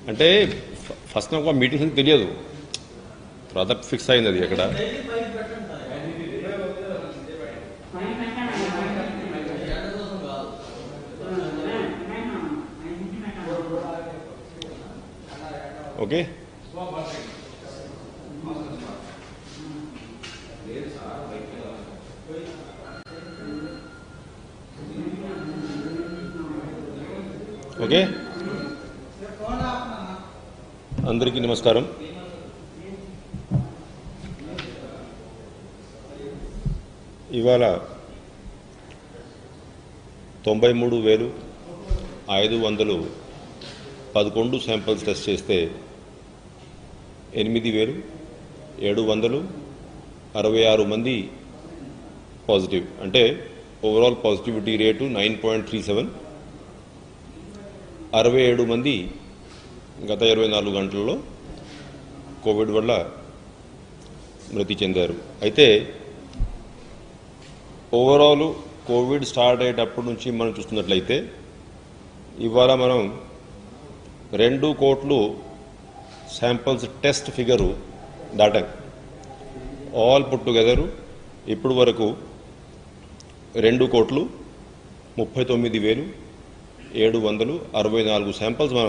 అంటే ఫ- ఫస్ట్ నాకు మీటింగ్స్ అని తెలియదు తర్వాత ఫిక్స్ అయింది అది ఎక్కడ ఓకే ఓకే అందరికీ నమస్కారం ఇవాళ తొంభై మూడు వేలు ఐదు వందలు పదకొండు శాంపిల్స్ టెస్ట్ చేస్తే ఎనిమిది వేలు ఏడు వందలు అరవై ఆరు మంది పాజిటివ్ అంటే overall positivity rate nine point three seven అరవై ఏడు మంది గత ఇరవై నాలుగు గంటల్లో కోవిడ్ వల్ల మృతి చెందారు అయితే ఓవరాల్ కోవిడ్ స్టార్ట్ అయ్యేటప్పటి నుంచి మనం చూస్తున్నట్లయితే ఇవాళ మనం రెండు కోట్లు శాంపిల్స్ టెస్ట్ ఫిగరు దాటాం ఆల్ పుట్ టుగెదరు ఇప్పుడు వరకు రెండు కోట్లు ముప్పై తొమ్మిది వేలు ఏడు వందలు అరవై నాలుగు శాంపిల్స్ మనం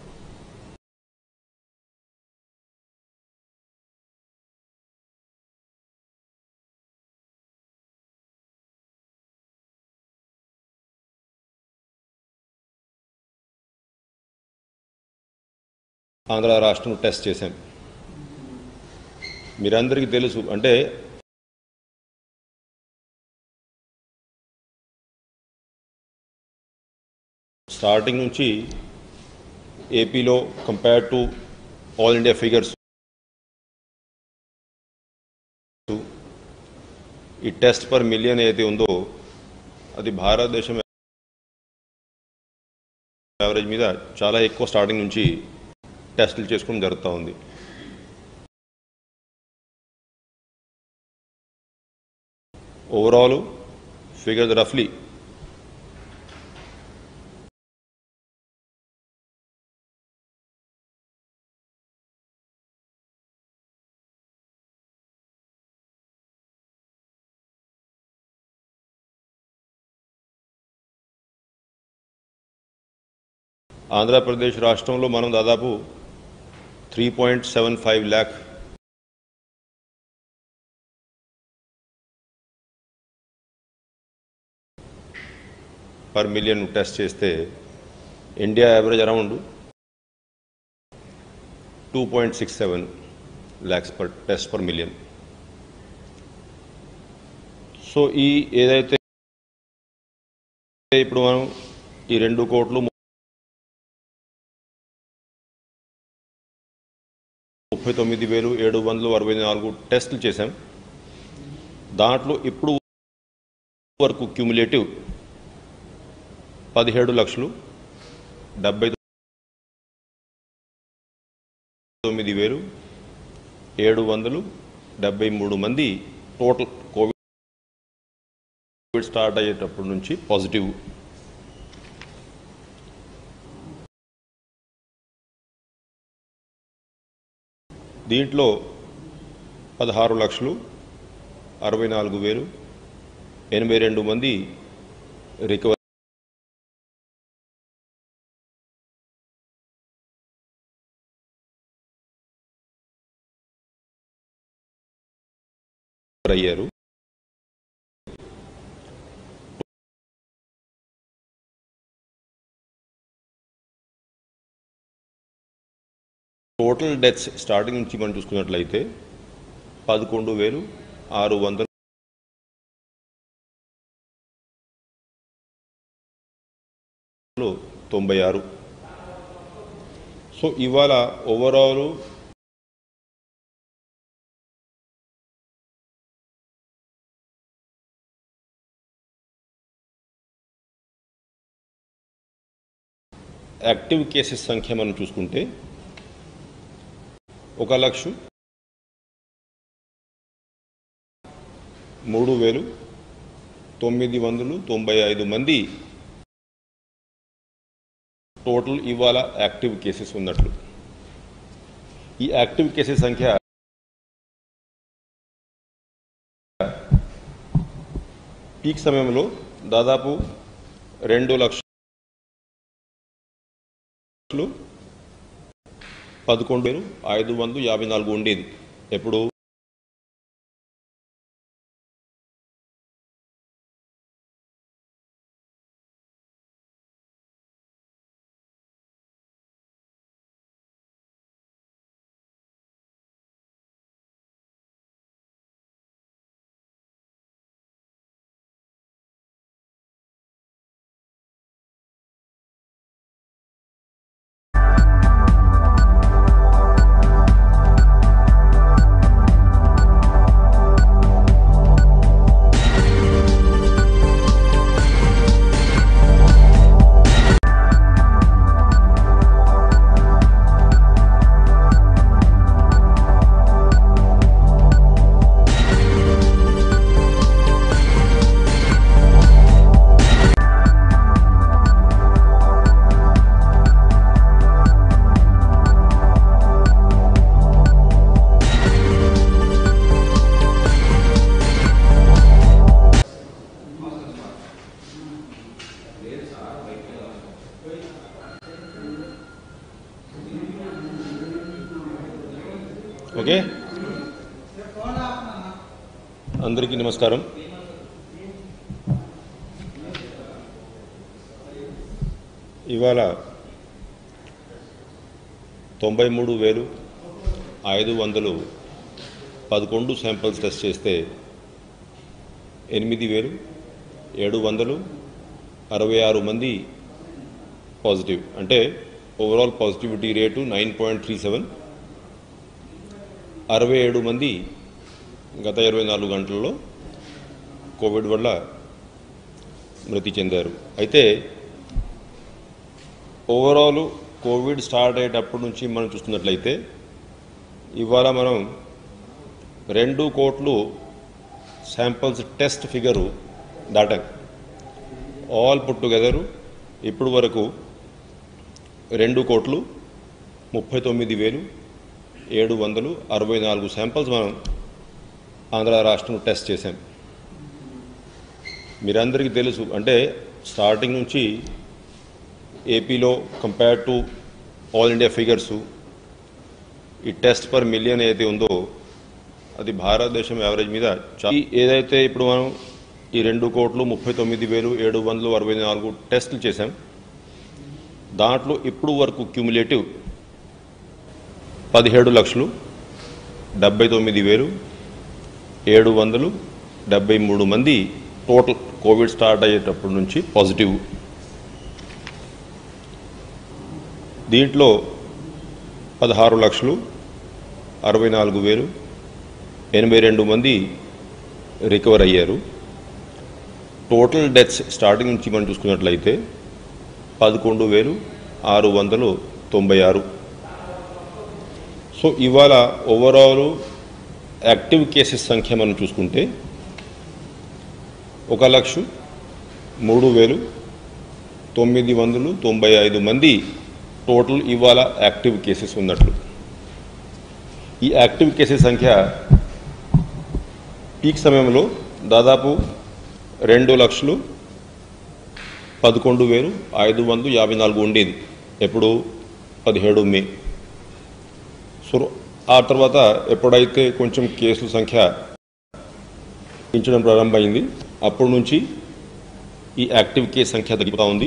ఆంధ్ర రాష్ట్రం టెస్ట్ చేశాం మీరందరికీ తెలుసు అంటే స్టార్టింగ్ నుంచి ఏపీలో compare to all India figures ఈ టెస్ట్ పర్ మిలియన్ ఏదైతే ఉందో అది భారతదేశం యావరేజ్ మీద చాలా ఎక్కువ స్టార్టింగ్ నుంచి టెస్టులు చేసుకోవడం జరుగుతూ ఉంది ఓవరాల్ ఫిగర్ రఫ్లీ ఆంధ్రప్రదేశ్ రాష్ట్రంలో మనం దాదాపు three point seven five lakh per million test చేస్తే India average around two point six seven lakhs per test per million so ఈ ఏదైతే ఇప్పుడు మనం ఈ రెండు కోట్లు ముప్పై తొమ్మిది వేలు ఏడు వందలు అరవై నాలుగు టెస్టులు చేశాం దాంట్లో ఇప్పుడు వరకు క్యూములేటివ్ పదిహేడు లక్షలు డెబ్బై తొమ్మిది వేలు ఏడు వందలు డెబ్బై మూడు మంది టోటల్ కోవిడ్ స్టార్ట్ అయ్యేటప్పటి నుంచి పాజిటివ్ దీంట్లో పదహారు లక్షలు అరవై నాలుగు వేలు ఎనభై రెండు మంది రికవర్ అయ్యారు టోటల్ డెత్స్ స్టార్టింగ్ నుంచి మనం చూసుకున్నట్లయితే పదకొండు వేలు ఆరు వందలు తొంభై ఆరు సో ఇవాళ ఓవరాల్ యాక్టివ్ కేసెస్ సంఖ్య మనం చూసుకుంటే ఒక లక్ష మూడు వేలు తొమ్మిది వందలు తొంభై ఐదు మంది టోటల్ ఇవాళ యాక్టివ్ కేసెస్ ఉన్నట్లు ఈ యాక్టివ్ కేసెస్ సంఖ్య పీక్ సమయంలో దాదాపు రెండు లక్షలు పదకొండు వేలు ఐదు వందలు యాభై నాలుగు ఉండేది ఎప్పుడు ఓకే అందరికీ నమస్కారం ఇవాళ తొంభై మూడు వేలు ఐదు వందలు పదకొండు శాంపిల్స్ టెస్ట్ చేస్తే ఎనిమిది వేలు ఏడు వందలు అరవై ఆరు మంది పాజిటివ్ అంటే overall positivity rate nine point three seven అరవై ఏడు మంది గత ఇరవై నాలుగు గంటల్లో కోవిడ్ వల్ల మృతి చెందారు అయితే ఓవరాల్ కోవిడ్ స్టార్ట్ అయ్యేటప్పటి నుంచి మనం చూస్తున్నట్లయితే ఇవాళ మనం రెండు కోట్లు శాంపిల్స్ టెస్ట్ ఫిగరు దాటాం ఆల్ పుట్ టుగెదరు ఇప్పుడు వరకు రెండు కోట్లు ముప్పై తొమ్మిది వేలు ఏడు వందలు అరవై నాలుగు శాంపిల్స్ మనం ఆంధ్ర రాష్ట్రం టెస్ట్ చేశాం మీరందరికీ తెలుసు అంటే స్టార్టింగ్ నుంచి ఏపీలో compare to all India figures ఈ టెస్ట్ పర్ మిలియన్ ఏదైతే ఉందో అది భారతదేశం యావరేజ్ మీద చా- ఈ ఏదైతే ఇప్పుడు మనం ఈ రెండు కోట్లు ముప్పై తొమ్మిది వేలు ఏడు వందలు అరవై నాలుగు టెస్టులు చేశాం దాంట్లో ఇప్పుడు వరకు క్యూములేటివ్ పదిహేడు లక్షలు డెబ్బై తొమ్మిది వేలు ఏడు వందలు డెబ్బై మూడు మంది టోటల్ కోవిడ్ స్టార్ట్ అయ్యేటప్పటి నుంచి పాజిటివ్ దీంట్లో పదహారు లక్షలు అరవై నాలుగు వేలు ఎనభై రెండు మంది రికవర్ అయ్యారు టోటల్ డెత్స్ స్టార్టింగ్ నుంచి మనం చూసుకున్నట్లయితే పదకొండు వేలు ఆరు వందలు తొంభై ఆరు సో ఇవాళ ఓవరాల్ యాక్టివ్ కేసెస్ సంఖ్య మనం చూసుకుంటే ఒక లక్ష మూడు వేలు తొమ్మిది వందలు తొంభై ఐదు మంది టోటల్ ఇవాళ యాక్టివ్ కేసెస్ ఉన్నట్లు ఈ యాక్టివ్ కేసెస్ సంఖ్య పీక్ సమయంలో దాదాపు రెండు లక్షలు పదకొండు వేలు ఐదు వందలు యాభై నాలుగు ఉండేది ఎప్పుడు పదిహేడు మే సో ఆ తర్వాత ఎప్పుడైతే కొంచెం కేసుల సంఖ్య పెంచడం ప్రారంభమైంది అప్పటి నుంచి ఈ యాక్టివ్ కేసు సంఖ్య తగ్గిపోతూ ఉంది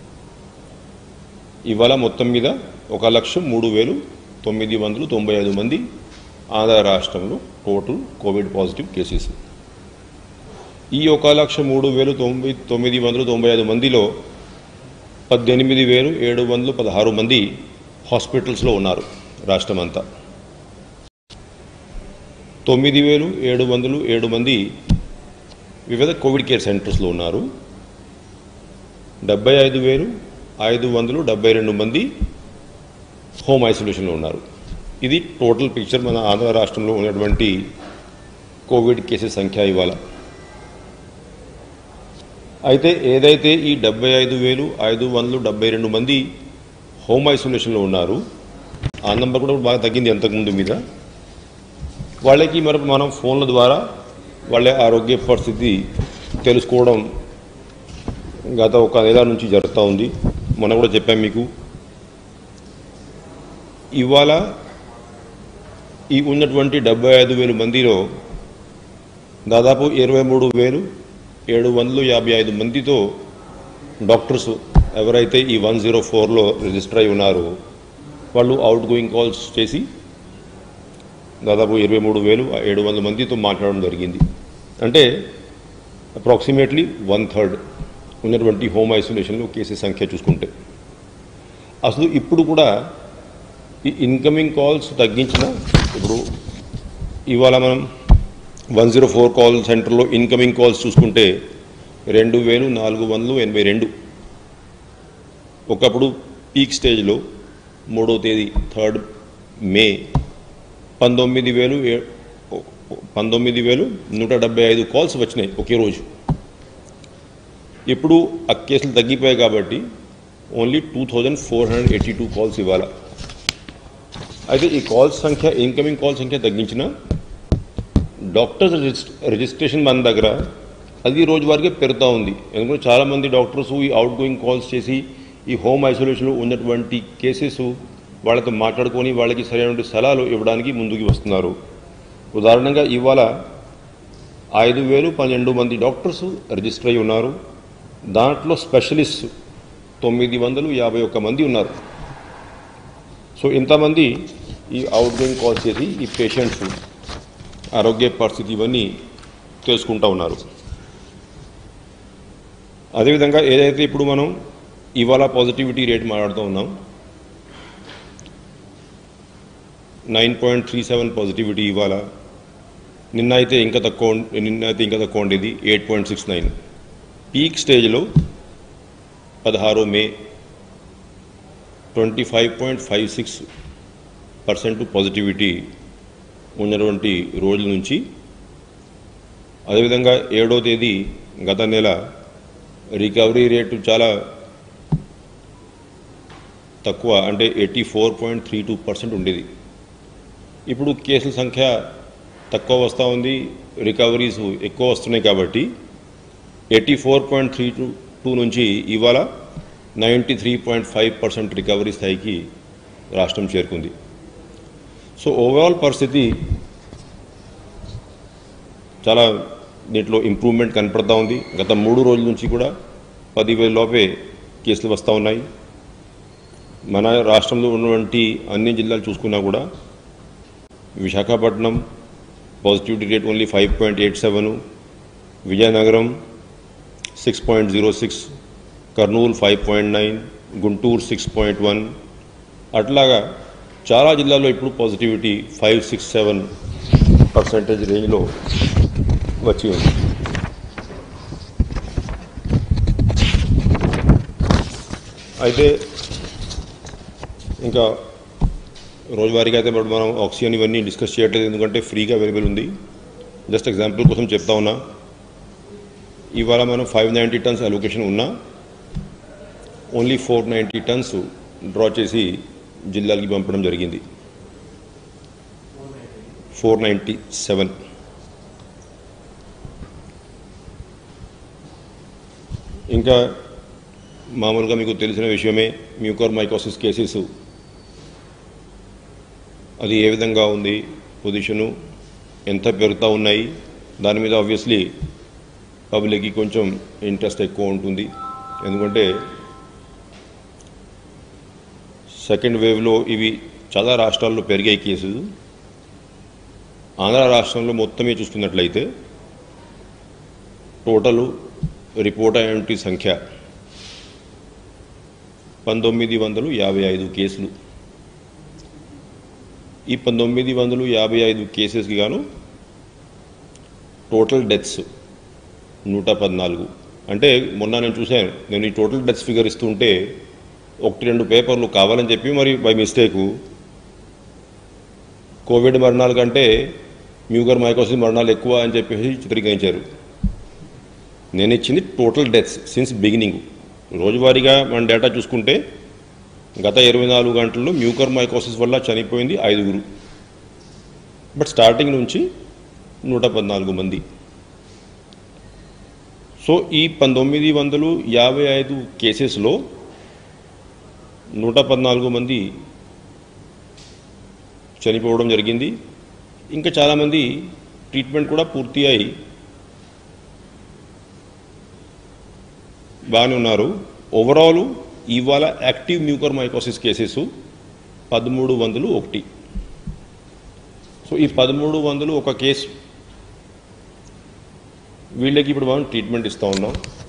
ఇవాళ మొత్తం మీద ఒక లక్ష మూడు వేలు తొమ్మిది వందలు తొంభై ఐదు మంది ఆంధ్ర రాష్ట్రంలో టోటల్ కోవిడ్ పాజిటివ్ కేసెస్ ఈ ఒక లక్ష మూడు వేలు తొంభై తొమ్మిది వందలు తొంభై ఐదు మందిలో పద్దెనిమిది వేలు ఏడు వందలు పదహారు మంది హాస్పిటల్స్లో ఉన్నారు రాష్ట్రమంతా తొమ్మిది వేలు ఏడు వందలు ఏడు మంది వివిధ కోవిడ్ కేర్ సెంటర్స్లో ఉన్నారు డెబ్బై ఐదు వేలు ఐదు వందలు డెబ్బై రెండు మంది హోమ్ ఐసోలేషన్లో ఉన్నారు ఇది టోటల్ పిక్చర్ మన ఆంధ్ర రాష్ట్రంలో ఉన్నటువంటి కోవిడ్ కేసెస్ సంఖ్య ఇవాళ అయితే ఏదైతే ఈ డెబ్బై ఐదు వేలు ఐదు వందలు డెబ్బై రెండు మంది హోమ్ ఐసోలేషన్లో ఉన్నారు ఆ నెంబర్ కూడా బాగా తగ్గింది అంతకుముందు మీద వాళ్ళకి మరి మనం ఫోన్ల ద్వారా వాళ్ళ ఆరోగ్య పరిస్థితి తెలుసుకోవడం గత ఒక నెల నుంచి జరుగుతూ ఉంది మొన్న కూడా చెప్పాం మీకు ఇవాళ ఈ ఉన్నటువంటి డెబ్బై ఐదు వేల మందిలో దాదాపు ఇరవై మూడు వేలు ఏడు వందలు యాభై ఐదు మందితో డాక్టర్స్ ఎవరైతే ఈ వన్ జీరో ఫోర్లో రిజిస్టర్ అయి ఉన్నారో వాళ్ళు అవుట్ గోయింగ్ కాల్స్ చేసి దాదాపు ఇరవై మూడు వేలు ఏడు వందల మందితో మాట్లాడడం జరిగింది అంటే అప్రాక్సిమేట్లీ వన్ థర్డ్ ఉన్నటువంటి హోమ్ ఐసోలేషన్లో కేసెస్ సంఖ్య చూసుకుంటే అసలు ఇప్పుడు కూడా ఈ ఇన్కమింగ్ కాల్స్ తగ్గించిన ఇప్పుడు ఇవాళ మనం వన్ జీరో ఫోర్ కాల్ సెంటర్లో ఇన్కమింగ్ కాల్స్ చూసుకుంటే రెండు వేలు నాలుగు వందలు ఎనభై రెండు ఒకప్పుడు పీక్ స్టేజ్లో మూడో తేదీ థర్డ్ మే పంతొమ్మిది వేలు ఏ- పంతొమ్మిది వేలు నూట డెబ్బై ఐదు కాల్స్ వచ్చినాయి ఒకే రోజు ఇప్పుడు ఆ కేసులు తగ్గిపోయాయి కాబట్టి only two thousand four hundred eighty two calls ఇవ్వాల అయితే ఈ కాల్స్ సంఖ్య ఇన్కమింగ్ కాల్ సంఖ్య తగ్గించిన డాక్టర్స్ రిజిస్- రిజిస్ట్రేషన్ మన దగ్గర అది రోజువారీగా పెరుగుతూ ఉంది ఎందుకంటే చాలామంది డాక్టర్స్ ఈ అవుట్ గోయింగ్ కాల్స్ చేసి ఈ హోమ్ ఐసోలేషన్లో ఉన్నటువంటి కేసెస్ వాళ్ళతో మాట్లాడుకొని వాళ్ళకి సరైనటువంటి సలహాలు ఇవ్వడానికి ముందుకు వస్తున్నారు ఉదాహరణగా ఇవాళ ఐదు వేలు పన్నెండు మంది డాక్టర్స్ రిజిస్టర్ అయి ఉన్నారు దాంట్లో స్పెషలిస్ట్ తొమ్మిది వందలు యాభై ఒక్క మంది ఉన్నారు సో ఇంతమంది ఈ అవుట్ గోయింగ్ కాల్స్ చేసి ఈ పేషెంట్స్ ఆరోగ్య పరిస్థితి ఇవన్నీ తెలుసుకుంటూ ఉన్నారు అదేవిధంగా ఏదైతే ఇప్పుడు మనం ఇవాళ పాజిటివిటీ రేట్ మాట్లాడుతూ ఉన్నాం nine point three seven positivity ఇవాళ నిన్న అయితే ఇంకా తక్కువ ఉం- నిన్న అయితే ఇంకా తక్కువ ఉండేది eight point six nine peak స్టేజ్లో పదహారు May twenty five point five six percent positivity ఉన్నటువంటి రోజుల నుంచి అదేవిధంగా ఏడో తేదీ గత నెల రికవరీ రేటు చాలా తక్కువ అంటే eighty four point three two percent ఉండేది ఇప్పుడు కేసుల సంఖ్య తక్కువ వస్తూ ఉంది రికవరీస్ ఎక్కువ వస్తున్నాయి కాబట్టి eighty four point three two two నుంచి ఇవాళ ninety three point five percent recovery స్థాయికి రాష్ట్రం చేరుకుంది సో ఓవరాల్ పరిస్థితి చాలా దీంట్లో ఇంప్రూవ్మెంట్ కనపడతా ఉంది గత మూడు రోజుల నుంచి కూడా పదివేల లోపే కేసులు వస్తూ ఉన్నాయి మన రాష్ట్రంలో ఉన్నటువంటి అన్ని జిల్లాలు చూసుకున్నా కూడా Visakhapatnam positivity rate only five point eight seven Vizianagaram six point zero six Kurnool five point nine Guntur six point one అట్లాగా చాలా జిల్లాల్లో ఇప్పుడు positivity five six seven percentage రేంజ్లో వచ్చి ఉంది అయితే ఇంకా రోజువారీగా అయితే ఇప్పుడు మనం ఆక్సిజన్ ఇవన్నీ డిస్కస్ చేయట్లేదు ఎందుకంటే ఫ్రీగా అవైలబుల్ ఉంది జస్ట్ ఎగ్జాంపుల్ కోసం చెప్తా ఉన్నా ఇవాళ మనం ఫైవ్ నైంటీ టన్స్ అలొకేషన్ ఉన్నా only four ninety tons draw చేసి జిల్లాలకి పంపడం జరిగింది ఫోర్ నైంటీ సెవెన్ ఇంకా మామూలుగా మీకు తెలిసిన విషయమే మ్యూకర్ మైకోసిస్ కేసెస్ అది ఏ విధంగా ఉంది పొజిషను ఎంత పెరుగుతూ ఉన్నాయి దాని మీద ఆబ్వియస్లీ పబ్లిక్కి కొంచెం ఇంట్రెస్ట్ ఎక్కువ ఉంటుంది ఎందుకంటే సెకండ్ వేవ్లో ఇవి చాలా రాష్ట్రాల్లో పెరిగాయి కేసులు ఆంధ్ర రాష్ట్రంలో మొత్తమే చూసుకున్నట్లయితే టోటలు రిపోర్ట్ అయినటువంటి సంఖ్య పంతొమ్మిది వందలు యాభై ఐదు కేసులు ఈ పంతొమ్మిది వందలు యాభై ఐదు కేసెస్కి గాను టోటల్ డెత్స్ నూట పద్నాలుగు అంటే మొన్న నేను చూశాను నేను ఈ టోటల్ డెత్స్ ఫిగర్ ఇస్తుంటే ఒకటి రెండు పేపర్లు కావాలని చెప్పి మరి బై మిస్టేకు కోవిడ్ మరణాల కంటే మ్యూగర్ మైకోసిస్ మరణాలు ఎక్కువ అని చెప్పేసి చిత్రీకరించారు నేను ఇచ్చింది టోటల్ డెత్స్ సిన్స్ బిగినింగ్ రోజువారీగా మన డేటా చూసుకుంటే గత ఇరవై నాలుగు గంటల్లో మ్యూకర్ మైకోసిస్ వల్ల చనిపోయింది ఐదుగురు బట్ స్టార్టింగ్ నుంచి నూట పద్నాలుగు మంది సో ఈ పంతొమ్మిది వందలు యాభై ఐదు కేసెస్లో నూట పద్నాలుగు మంది చనిపోవడం జరిగింది ఇంకా చాలామంది ట్రీట్మెంట్ కూడా పూర్తి అయి బాగానే ఉన్నారు ఓవరాల్ ఇవాళ యాక్టివ్ మ్యూకర్ మైకోసిస్ కేసెస్ పదమూడు వందలు ఒకటి సో ఈ పదమూడు వందలు ఒక కేసు వీళ్ళకి ఇప్పుడు మనం ట్రీట్మెంట్ ఇస్తూ ఉన్నాం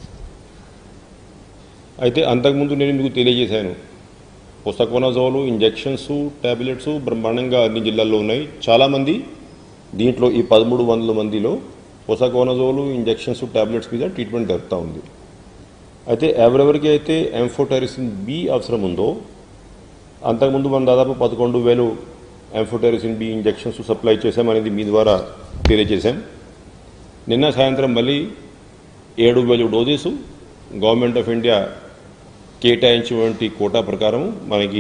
అయితే అంతకుముందు నేను మీకు తెలియజేశాను పుస్తకోనజోలు ఇంజెక్షన్స్ ట్యాబ్లెట్స్ బ్రహ్మాండంగా అన్ని జిల్లాల్లో ఉన్నాయి చాలామంది దీంట్లో ఈ పదమూడు వందల మందిలో పుసకోనజోలు ఇంజెక్షన్స్ ట్యాబ్లెట్స్ మీద ట్రీట్మెంట్ జరుగుతూ ఉంది అయితే ఎవరెవరికి అయితే ఎంఫోటెరిసిన్ బి అవసరం ఉందో అంతకుముందు మనం దాదాపు పదకొండు వేలు ఎంఫోటెరిసిన్ బి ఇంజెక్షన్స్ సప్లై చేశామనేది మీ ద్వారా తెలియజేశాం నిన్న సాయంత్రం మళ్ళీ ఏడు వేలు డోజెస్ గవర్నమెంట్ ఆఫ్ ఇండియా కేటాయించినటువంటి కోటా ప్రకారం మనకి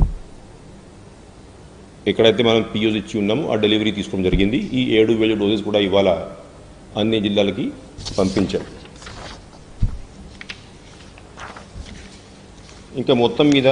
ఎక్కడైతే మనం పియూస్ ఇచ్చి ఉన్నామో ఆ డెలివరీ తీసుకోవడం జరిగింది ఈ ఏడు వేల డోసెస్ కూడా ఇవాళ అన్ని జిల్లాలకి పంపించాం ఇంకా మొత్తం మీద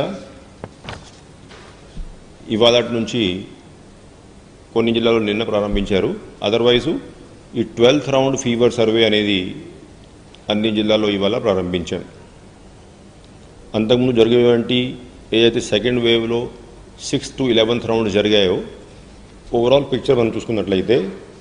ఇవాళ నుంచి కొన్ని జిల్లాలో నిన్న ప్రారంభించారు అదర్వైజు ఈ ట్వెల్త్ రౌండ్ ఫీవర్ సర్వే అనేది అన్ని జిల్లాల్లో ఇవాళ ప్రారంభించాం అంతకుముందు జరిగేటువంటి ఏదైతే సెకండ్ వేవ్లో సిక్స్త్ టు ఇలెవెన్త్ రౌండ్ జరిగాయో ఓవరాల్ పిక్చర్ మనం చూసుకున్నట్లయితే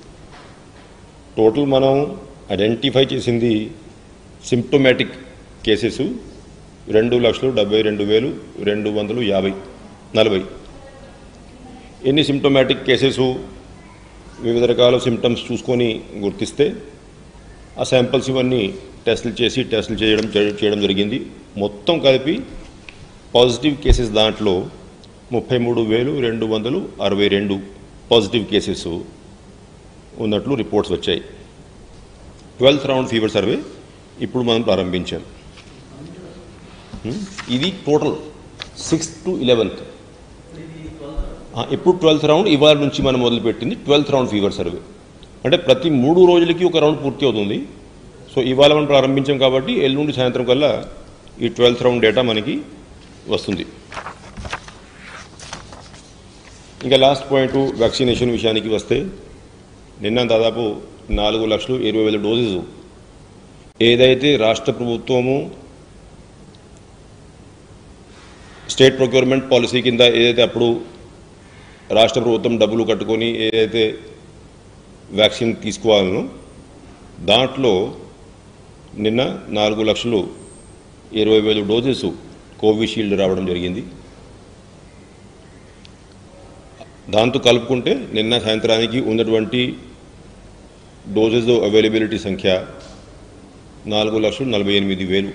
టోటల్ మనం ఐడెంటిఫై చేసింది సిమ్టోమాటిక్ కేసెస్ రెండు లక్షలు డెబ్బై రెండు వేలు రెండు వందలు యాభై నలభై ఎన్ని సిమ్టోమాటిక్ కేసెస్ వివిధ రకాల సిమ్టమ్స్ చూసుకొని గుర్తిస్తే ఆ శాంపిల్స్ ఇవన్నీ టెస్టులు చేసి టెస్టులు చేయడం చేయడం జరిగింది మొత్తం కలిపి పాజిటివ్ కేసెస్ దాంట్లో ముప్పై మూడు వేలు రెండు వందలు అరవై రెండు పాజిటివ్ కేసెస్ ఉన్నట్లు రిపోర్ట్స్ వచ్చాయి ట్వెల్త్ రౌండ్ ఫీవర్ సర్వే ఇప్పుడు మనం ప్రారంభించాం హ్మ్? ఇది టోటల్ సిక్స్త్ టు ఇలెవెన్త్ ఇప్పుడు ట్వెల్త్ రౌండ్ ఇవాళ నుంచి మనం మొదలుపెట్టింది ట్వెల్త్ రౌండ్ ఫీవర్ సర్వే అంటే ప్రతి మూడు రోజులకి ఒక రౌండ్ పూర్తి అవుతుంది సో ఇవాళ మనం ప్రారంభించాం కాబట్టి ఎల్లుండి సాయంత్రం కల్లా ఈ ట్వెల్త్ రౌండ్ డేటా మనకి వస్తుంది ఇంకా లాస్ట్ పాయింట్ వ్యాక్సినేషన్ విషయానికి వస్తే నిన్న దాదాపు నాలుగు లక్షలు ఇరవై వేల డోసెస్ ఏదైతే రాష్ట్ర ప్రభుత్వము స్టేట్ ప్రొక్యూర్మెంట్ పాలసీ కింద ఏదైతే అప్పుడు రాష్ట్ర ప్రభుత్వం డబ్బులు కట్టుకొని ఏదైతే వ్యాక్సిన్ తీసుకోవాలనో దాంట్లో నిన్న నాలుగు లక్షలు ఇరవై వేలు డోసెస్ కోవిషీల్డ్ రావడం జరిగింది దాంతో కలుపుకుంటే నిన్న సాయంత్రానికి ఉన్నటువంటి డోసెస్ అవైలబిలిటీ సంఖ్య నాలుగు లక్షలు నలభై ఎనిమిది వేలు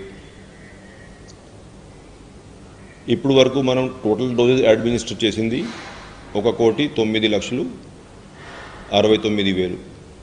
ఇప్పుడు వరకు మనం టోటల్ డోసెస్ అడ్మినిస్టర్ చేసింది ఒక కోటి తొమ్మిది లక్షలు అరవై తొమ్మిది వేలు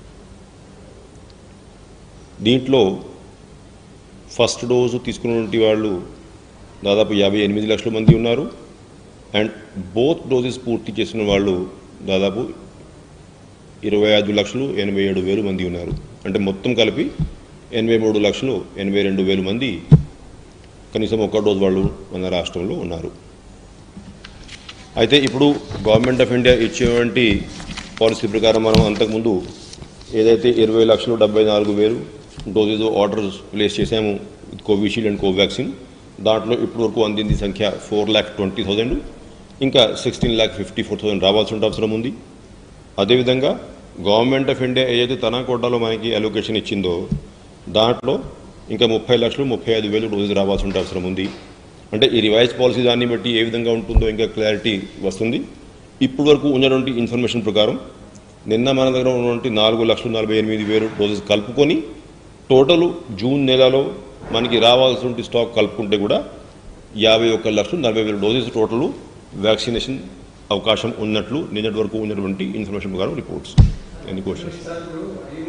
దీంట్లో ఫస్ట్ డోసు తీసుకున్నటువంటి వాళ్ళు దాదాపు యాభై ఎనిమిది లక్షల మంది ఉన్నారు అండ్ బోత్ డోసెస్ పూర్తి చేసిన వాళ్ళు దాదాపు ఇరవై ఐదు లక్షలు ఎనభై ఏడు వేలు మంది ఉన్నారు అంటే మొత్తం కలిపి ఎనభై మూడు లక్షలు ఎనభై రెండు వేలు మంది కనీసం ఒక్క డోస్ వాళ్ళు మన రాష్ట్రంలో ఉన్నారు అయితే ఇప్పుడు గవర్నమెంట్ ఆఫ్ ఇండియా ఇచ్చేటువంటి పాలసీ ప్రకారం మనం అంతకుముందు ఏదైతే ఇరవై లక్షలు డెబ్బై నాలుగు వేలు డోసెస్ ఆర్డర్స్ ప్లేస్ చేశాము కోవిషీల్డ్ అండ్ కోవాక్సిన్ దాంట్లో ఇప్పటి వరకు అందింది సంఖ్య ఫోర్ ల్యాక్ ట్వంటీ థౌజండ్ ఇంకా sixteen lakh fifty four thousand రావాల్సిన అవసరం ఉంది అదేవిధంగా గవర్నమెంట్ ఆఫ్ ఇండియా ఏదైతే తన కోటాలో మనకి అలొకేషన్ ఇచ్చిందో దాంట్లో ఇంకా ముప్పై లక్షలు ముప్పై ఐదు వేలు డోసెస్ రావాల్సిన అవసరం ఉంది అంటే ఈ రివైజ్ పాలసీ దాన్ని బట్టి ఏ విధంగా ఉంటుందో ఇంకా క్లారిటీ వస్తుంది ఇప్పుడు వరకు ఉన్నటువంటి ఇన్ఫర్మేషన్ ప్రకారం నిన్న మన దగ్గర ఉన్నటువంటి నాలుగు లక్షల నలభై ఎనిమిది వేలు డోసెస్ కలుపుకొని టోటల్ జూన్ నెలలో మనకి రావాల్సిన స్టాక్ కలుపుకుంటే కూడా యాభై ఒక్క లక్షలు నలభై వేల డోసెస్ టోటల్ వ్యాక్సినేషన్ అవకాశం ఉన్నట్లు నిన్నటి వరకు ఉన్నటువంటి ఇన్ఫర్మేషన్ ప్రకారం రిపోర్ట్స్ ఎన్ని క్వశ్చన్స్ సార్ ఇప్పుడు